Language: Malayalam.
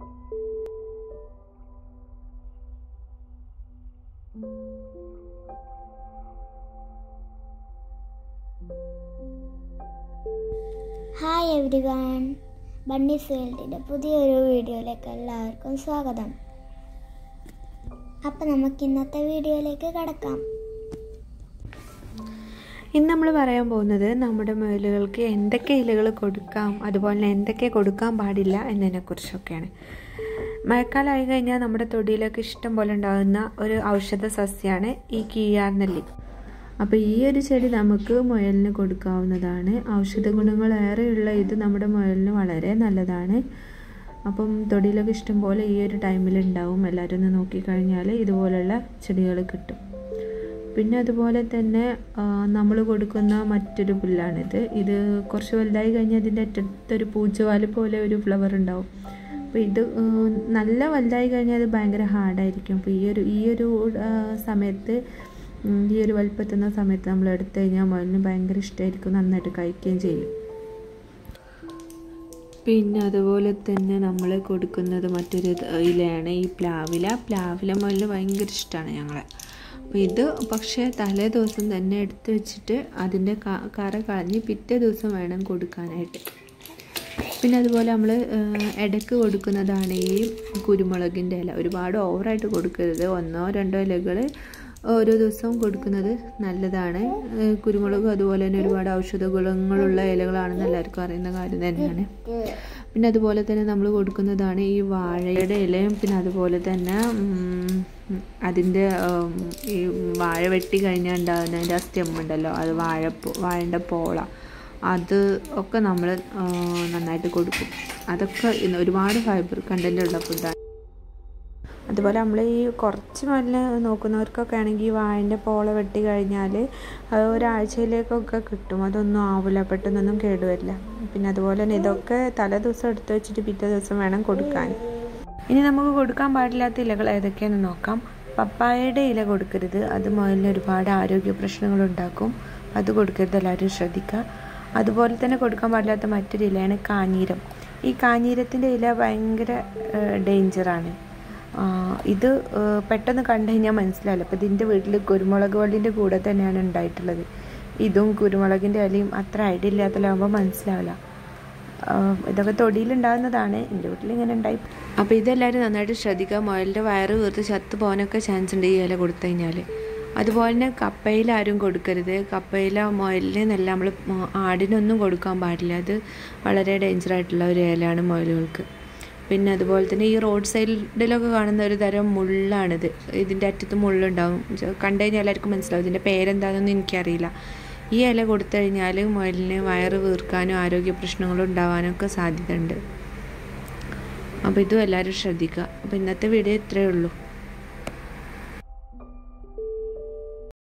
ഹായ് എവരി വൺ ബണ്ണീസ് വേൾഡിൻ്റെ പുതിയൊരു വീഡിയോയിലേക്ക് എല്ലാവർക്കും സ്വാഗതം അപ്പം നമുക്ക് ഇന്നത്തെ വീഡിയോയിലേക്ക് കടക്കാം ഇന്ന് നമ്മൾ പറയാൻ പോകുന്നത് നമ്മുടെ മുയലുകൾക്ക് എന്തൊക്കെ ഇലകൾ കൊടുക്കാം അതുപോലെ തന്നെ എന്തൊക്കെ കൊടുക്കാൻ പാടില്ല എന്നതിനെക്കുറിച്ചൊക്കെയാണ് മഴക്കാലമായി കഴിഞ്ഞാൽ നമ്മുടെ തൊടിയിലൊക്കെ ഇഷ്ടം പോലെ ഉണ്ടാകുന്ന ഒരു ഔഷധ സസ്യമാണ് ഈ കീയാർനെല്ലി അപ്പോൾ ഈ ഒരു ചെടി നമുക്ക് മുയലിന് കൊടുക്കാവുന്നതാണ് ഔഷധ ഗുണങ്ങൾ ഏറെയുള്ള ഇത് നമ്മുടെ മുയലിന് വളരെ നല്ലതാണ് അപ്പം തൊടിയിലൊക്കെ ഇഷ്ടം പോലെ ഈ ഒരു ടൈമിൽ ഉണ്ടാവും എല്ലാവരും ഒന്ന് നോക്കിക്കഴിഞ്ഞാൽ ഇതുപോലുള്ള ചെടികൾ കിട്ടും പിന്നെ അതുപോലെ തന്നെ നമ്മൾ കൊടുക്കുന്ന മറ്റൊരു പുല്ലാണിത് ഇത് കുറച്ച് വലുതായി കഴിഞ്ഞാൽ ഇതിൻ്റെ അറ്റത്തൊരു പൂച്ചവാല് പോലെ ഒരു ഫ്ലവർ ഉണ്ടാവും അപ്പോൾ ഇത് നല്ല വലുതായി കഴിഞ്ഞാൽ അത് ഭയങ്കര ഹാർഡായിരിക്കും അപ്പോൾ ഈ ഒരു ഈ ഒരു സമയത്ത് ഈ ഒരു വലിപ്പത്തുന്ന സമയത്ത് നമ്മൾ എടുത്തു കഴിഞ്ഞാൽ മുയലിന് ഭയങ്കര ഇഷ്ടമായിരിക്കും നന്നായിട്ട് കഴിക്കുകയും ചെയ്യും പിന്നെ അതുപോലെ തന്നെ നമ്മൾ കൊടുക്കുന്നത് മറ്റൊരു ഇലയാണ് ഈ പ്ലാവില പ്ലാവില മുയലിന് ഭയങ്കര ഇഷ്ടമാണ് ഞങ്ങളെ അപ്പോൾ ഇത് പക്ഷേ തലേ ദിവസം തന്നെ എടുത്തു വെച്ചിട്ട് അതിൻ്റെ കറ കളഞ്ഞ് പിറ്റേ ദിവസം വേണം കൊടുക്കാനായിട്ട് പിന്നെ അതുപോലെ നമ്മൾ ഇടയ്ക്ക് കൊടുക്കുന്നതാണ് ഈ കുരുമുളകിൻ്റെ ഇല ഒരുപാട് ഓവറായിട്ട് കൊടുക്കരുത് ഒന്നോ രണ്ടോ ഇലകൾ ഓരോ ദിവസവും കൊടുക്കുന്നത് നല്ലതാണ് കുരുമുളകും അതുപോലെ തന്നെ ഒരുപാട് ഔഷധ ഗുണങ്ങളുള്ള ഇലകളാണെന്ന് എല്ലാവർക്കും അറിയുന്ന കാര്യം തന്നെയാണ് പിന്നെ അതുപോലെ തന്നെ നമ്മൾ കൊടുക്കുന്നതാണ് ഈ വാഴയുടെ ഇലയും പിന്നെ അതുപോലെ തന്നെ അതിൻ്റെ ഈ വാഴ വെട്ടി കഴിഞ്ഞാൽ ഉണ്ടാകുന്ന അതിൻ്റെ ആ സ്റ്റെം ഉണ്ടല്ലോ അത് വാഴ വാഴൻ്റെ പോള അത് ഒക്കെ നമ്മൾ നന്നായിട്ട് കൊടുക്കും അതൊക്കെ ഒരുപാട് ഫൈബർ കണ്ടൻ്റ് ഉള്ള ഫുഡാണ് അതുപോലെ നമ്മൾ ഈ കുറച്ച് മല്ല് നോക്കുന്നവർക്കൊക്കെ ആണെങ്കിൽ വാഴൻ്റെ പോള വെട്ടി കഴിഞ്ഞാൽ അത് ഒരാഴ്ചയിലേക്കൊക്കെ കിട്ടും അതൊന്നും ആവില്ല പെട്ടെന്നൊന്നും കേടുവരില്ല പിന്നെ അതുപോലെ തന്നെ ഇതൊക്കെ തലേ ദിവസം എടുത്ത് വെച്ചിട്ട് പിറ്റേ ദിവസം വേണം കൊടുക്കാൻ ഇനി നമുക്ക് കൊടുക്കാൻ പാടില്ലാത്ത ഇലകൾ ഏതൊക്കെയാണെന്ന് നോക്കാം പപ്പായയുടെ ഇല കൊടുക്കരുത് അത് മുതലിന് ഒരുപാട് ആരോഗ്യ പ്രശ്നങ്ങൾ ഉണ്ടാക്കും അത് കൊടുക്കരുത് എല്ലാവരും ശ്രദ്ധിക്കുക അതുപോലെ തന്നെ കൊടുക്കാൻ പാടില്ലാത്ത മറ്റൊരു ഇലയാണ് കാഞ്ഞീരം ഈ കാഞ്ഞീരത്തിൻ്റെ ഇല ഭയങ്കര ഡേഞ്ചറാണ് ഇത് പെട്ടെന്ന് കണ്ടു കഴിഞ്ഞാൽ മനസ്സിലാവില്ല അപ്പോൾ ഇതിൻ്റെ വീട്ടിൽ കുരുമുളക് വള്ളിൻ്റെ കൂടെ തന്നെയാണ് ഉണ്ടായിട്ടുള്ളത് ഇതും കുരുമുളകിൻ്റെ ഇലയും അത്ര ഐഡിയ ഇല്ലാത്തതാകുമ്പോൾ മനസ്സിലാവില്ല ഇതൊക്കെ തൊടിയിലുണ്ടാകുന്നതാണ് എൻ്റെ വീട്ടിൽ ഇങ്ങനെ ഉണ്ടായി അപ്പോൾ ഇതെല്ലാവരും നന്നായിട്ട് ശ്രദ്ധിക്കുക മുയലിൻ്റെ വയറ് വീർത്ത് ചത്ത് പോകാനൊക്കെ ചാൻസ് ഉണ്ട് ഈ ഇല കൊടുത്തു കഴിഞ്ഞാൽ അതുപോലെ തന്നെ കപ്പയിൽ ആരും കൊടുക്കരുത് കപ്പയില മുയലിന് നല്ല നമ്മൾ ആടിനൊന്നും കൊടുക്കാൻ പാടില്ല അത് വളരെ ഡേഞ്ചർ ആയിട്ടുള്ള ഒരു ഇലയാണ് മുയലുകൾക്ക് പിന്നെ അതുപോലെ തന്നെ ഈ റോഡ് സൈഡിലൊക്കെ കാണുന്ന ഒരു തരം മുള്ളാണിത് ഇതിൻ്റെ അറ്റത്ത് മുള്ളുണ്ടാവും കണ്ടു കഴിഞ്ഞാൽ എല്ലാവർക്കും മനസ്സിലാവും ഇതിൻ്റെ പേരെന്താണെന്നൊന്നും എനിക്കറിയില്ല ഈ ഇല കൊടുത്തു കഴിഞ്ഞാൽ മുയലിന് വയറ് വീർക്കാനും ആരോഗ്യ പ്രശ്നങ്ങളും ഉണ്ടാവാനും ഒക്കെ സാധ്യതയുണ്ട് അപ്പോൾ ഇതും എല്ലാവരും ശ്രദ്ധിക്കുക അപ്പോൾ ഇന്നത്തെ വീഡിയോ ഇത്രയേ ഉള്ളൂ